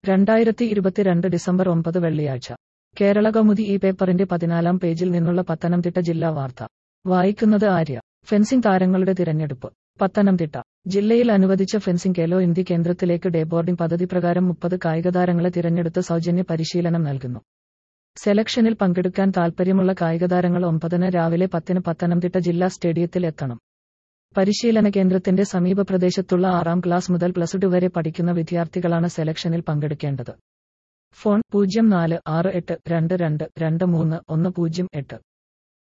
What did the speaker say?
രണ്ടായിരത്തി ഇരുപത്തിരണ്ട് ഡിസംബർ ഒമ്പത് വെള്ളിയാഴ്ച കേരള കൗമുദി ഈ പേപ്പറിന്റെ പതിനാലാം പേജിൽ നിന്നുള്ള പത്തനംതിട്ട ജില്ലാ വാർത്ത വായിക്കുന്നത് ആര്യ ഫെൻസിംഗ് താരങ്ങളുടെ തിരഞ്ഞെടുപ്പ് പത്തനംതിട്ട ജില്ലയിൽ അനുവദിച്ച ഫെൻസിംഗ് കേലോ ഇന്ത്യ കേന്ദ്രത്തിലേക്ക് ഡേ ബോർഡിംഗ് പദ്ധതി പ്രകാരം മുപ്പത് കായിക താരങ്ങളെ തിരഞ്ഞെടുത്ത് സൗജന്യ പരിശീലനം നൽകുന്നു സെലക്ഷനിൽ പങ്കെടുക്കാൻ താൽപ്പര്യമുള്ള കായികതാരങ്ങൾ ഒമ്പതിന് രാവിലെ പത്തിന് പത്തനംതിട്ട ജില്ലാ സ്റ്റേഡിയത്തിൽ എത്തണം പരിശീലന കേന്ദ്രത്തിന്റെ സമീപ പ്രദേശത്തുള്ള ആറാം ക്ലാസ് മുതൽ പ്ലസ് ടു വരെ പഠിക്കുന്ന വിദ്യാർത്ഥികളാണ് സെലക്ഷനിൽ പങ്കെടുക്കേണ്ടത് ഫോൺ പൂജ്യം നാല് ആറ് എട്ട് രണ്ട് രണ്ട് രണ്ട് മൂന്ന് ഒന്ന് പൂജ്യം എട്ട്